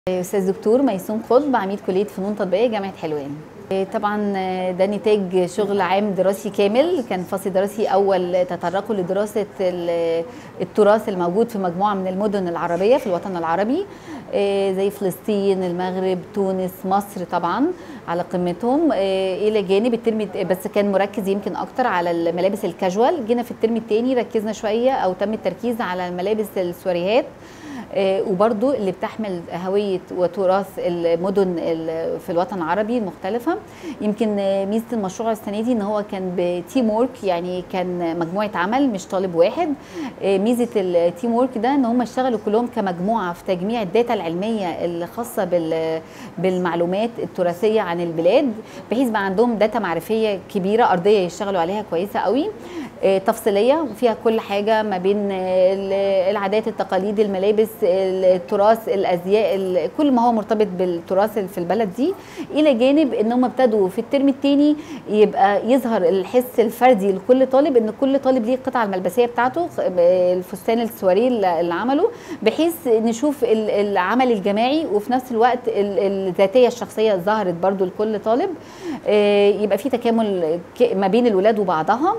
استاذ دكتور ميسون قطب عميد كليه فنون تطبيقيه جامعه حلوان طبعا ده نتاج شغل عام دراسي كامل كان فصل دراسي اول تطرقوا لدراسه التراث الموجود في مجموعه من المدن العربيه في الوطن العربي زي فلسطين المغرب تونس مصر طبعا على قمتهم الى جانب الترم بس كان مركز يمكن اكتر على الملابس الكاجوال جينا في الترم الثاني ركزنا شويه او تم التركيز على الملابس السواريهات وبرضو اللي بتحمل هوية وتراث المدن في الوطن العربي المختلفة يمكن ميزة المشروع السنة دي ان هو كان بتيم وورك يعني كان مجموعة عمل مش طالب واحد ميزة التيم وورك ده ان هم اشتغلوا كلهم كمجموعة في تجميع الداتا العلمية الخاصة بالمعلومات التراثية عن البلاد بحيث بقى عندهم داتا معرفية كبيرة أرضية يشتغلوا عليها كويسة قوي تفصيليه وفيها كل حاجه ما بين العادات التقاليد الملابس التراث الازياء كل ما هو مرتبط بالتراث في البلد دي الى جانب ان هم ابتدوا في الترم الثاني يبقى يظهر الحس الفردي لكل طالب ان كل طالب ليه القطعه الملبسيه بتاعته الفستان السواري اللي عمله بحيث نشوف العمل الجماعي وفي نفس الوقت الذاتيه الشخصيه ظهرت برضو لكل طالب يبقى في تكامل ما بين الولاد وبعضها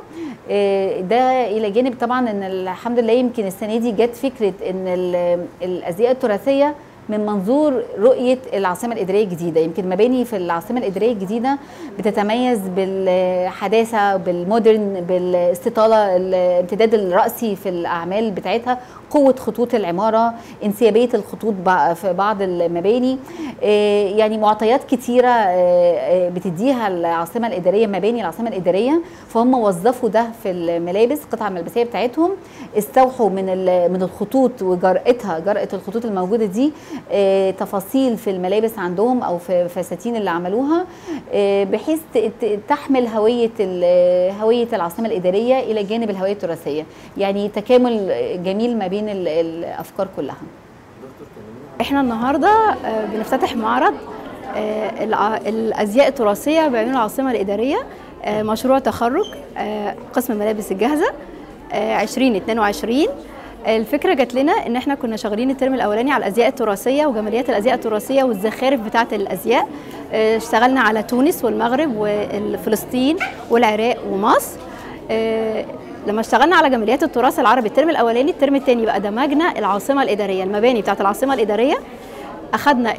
ده الى جانب طبعا ان الحمد لله يمكن السنه دي جت فكره ان الازياء التراثيه من منظور رؤيه العاصمه الاداريه الجديده يمكن مباني في العاصمه الاداريه الجديده بتتميز بالحداثه بالمودرن بالاستطاله الامتداد الراسي في الاعمال بتاعتها قوه خطوط العماره انسيابيه الخطوط في بعض المباني يعني معطيات كتيره بتديها العاصمه الاداريه مباني العاصمه الاداريه فهم وظفوا ده في الملابس القطع الملبسيه بتاعتهم استوحوا من من الخطوط وجرأتها جرأه الخطوط الموجوده دي تفاصيل في الملابس عندهم او في فساتين اللي عملوها بحيث تحمل هويه هويه العاصمه الاداريه الى جانب الهويه التراثيه يعني تكامل جميل ما بين الافكار كلها احنا النهارده بنفتتح معرض الازياء التراثيه بعيون العاصمه الاداريه مشروع تخرج قسم الملابس الجاهزه 2022 الفكره جات لنا ان احنا كنا شغالين الترم الاولاني على الازياء التراثيه وجماليات الازياء التراثيه والزخارف بتاعه الازياء اشتغلنا على تونس والمغرب وفلسطين والعراق ومصر لما اشتغلنا على جماليات التراث العربي الترم الاولاني الترم الثاني بقى دمجنا العاصمه الاداريه المباني بتاعه العاصمه الاداريه اخذنا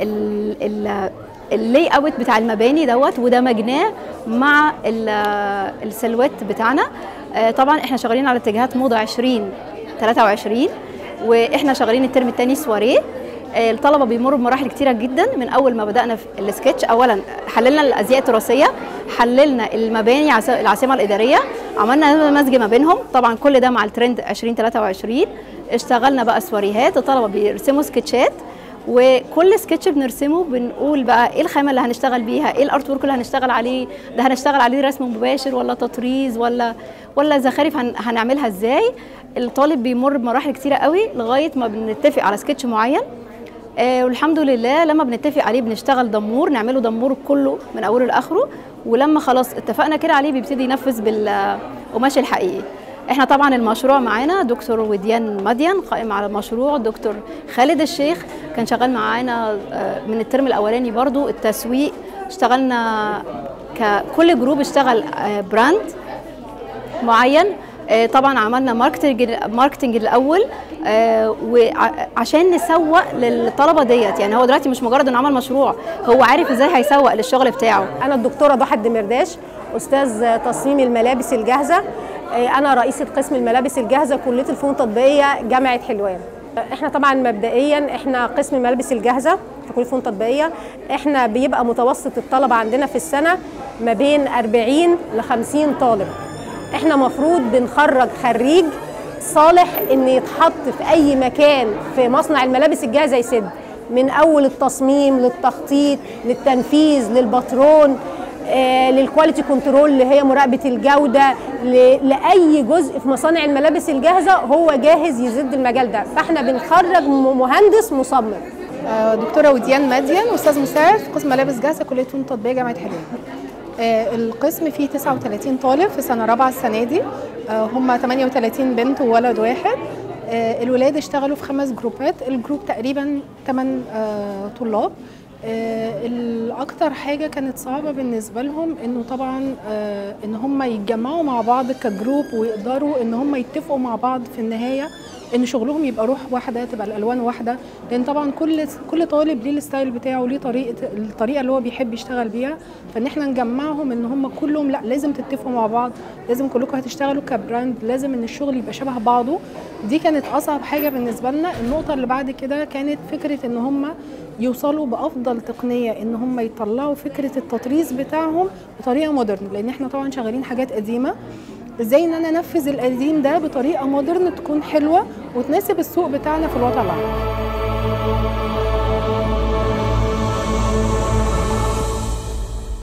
اللي اوت بتاع المباني دوت ودمجناه مع السلوات بتاعنا طبعا احنا شغالين على اتجاهات موضه 20 23 واحنا شغالين الترم الثاني سواريه الطلبه بيمروا بمراحل كتيره جدا من اول ما بدانا في السكتش اولا حللنا الازياء التراثيه حللنا المباني العاصمه الاداريه عملنا مزج ما بينهم طبعا كل ده مع الترند 2023 اشتغلنا بقى سواريهات الطلبه بيرسموا سكتشات وكل سكتش بنرسمه بنقول بقى ايه الخامه اللي هنشتغل بيها ايه الارت ورك اللي هنشتغل عليه ده هنشتغل عليه رسم مباشر ولا تطريز ولا ولا زخارف هنعملها ازاي الطالب بيمر بمراحل كتيره قوي لغايه ما بنتفق على سكتش معين آه والحمد لله لما بنتفق عليه بنشتغل دمور نعمله دمور كله من اوله لاخره ولما خلاص اتفقنا كده عليه بيبتدي ينفذ بالقماش الحقيقي احنا طبعا المشروع معانا دكتور وديان مدين قائم على المشروع دكتور خالد الشيخ كان شغال معانا من الترم الاولاني برضو التسويق اشتغلنا كل جروب اشتغل براند معين طبعا عملنا ماركتنج ماركتنج الاول وعشان نسوق للطلبه ديت يعني هو دلوقتي مش مجرد انه عمل مشروع هو عارف ازاي هيسوق للشغل بتاعه انا الدكتوره ضحى الدمرداش استاذ تصميم الملابس الجاهزه انا رئيسه قسم الملابس الجاهزه كليه الفنون التطبيقيه جامعه حلوان احنا طبعا مبدئيا احنا قسم الملابس الجاهزه في كليه الفنون التطبيقيه احنا بيبقى متوسط الطلبه عندنا في السنه ما بين 40 ل 50 طالب احنا مفروض بنخرج خريج صالح ان يتحط في اي مكان في مصنع الملابس الجاهزه يسد من اول التصميم للتخطيط للتنفيذ للباترون آه للكواليتي كنترول اللي هي مراقبه الجوده لاي جزء في مصانع الملابس الجاهزه هو جاهز يسد المجال ده فاحنا بنخرج مهندس مصمم آه دكتوره وديان مدين استاذ مساعد في قسم ملابس جاهزه كليه فنون تطبيقيه جامعه حلوان آه القسم فيه 39 طالب في سنه رابعه السنه دي هم 38 بنت وولد واحد آه، الولاد اشتغلوا في خمس جروبات الجروب تقريبا 8 طلاب آه، الاكتر حاجه كانت صعبه بالنسبه لهم انه طبعا آه، ان هم يتجمعوا مع بعض كجروب ويقدروا ان هم يتفقوا مع بعض في النهايه ان شغلهم يبقى روح واحده تبقى الالوان واحده لان طبعا كل كل طالب ليه الستايل بتاعه وليه طريقه الطريقه اللي هو بيحب يشتغل بيها فان احنا نجمعهم ان هم كلهم لا لازم تتفقوا مع بعض لازم كلكم هتشتغلوا كبراند لازم ان الشغل يبقى شبه بعضه دي كانت اصعب حاجه بالنسبه لنا النقطه اللي بعد كده كانت فكره ان هم يوصلوا بافضل تقنيه ان هم يطلعوا فكره التطريز بتاعهم بطريقه مودرن لان احنا طبعا شغالين حاجات قديمه ازاي ان انا انفذ القديم ده بطريقه مودرن تكون حلوه وتناسب السوق بتاعنا في الوطن العربي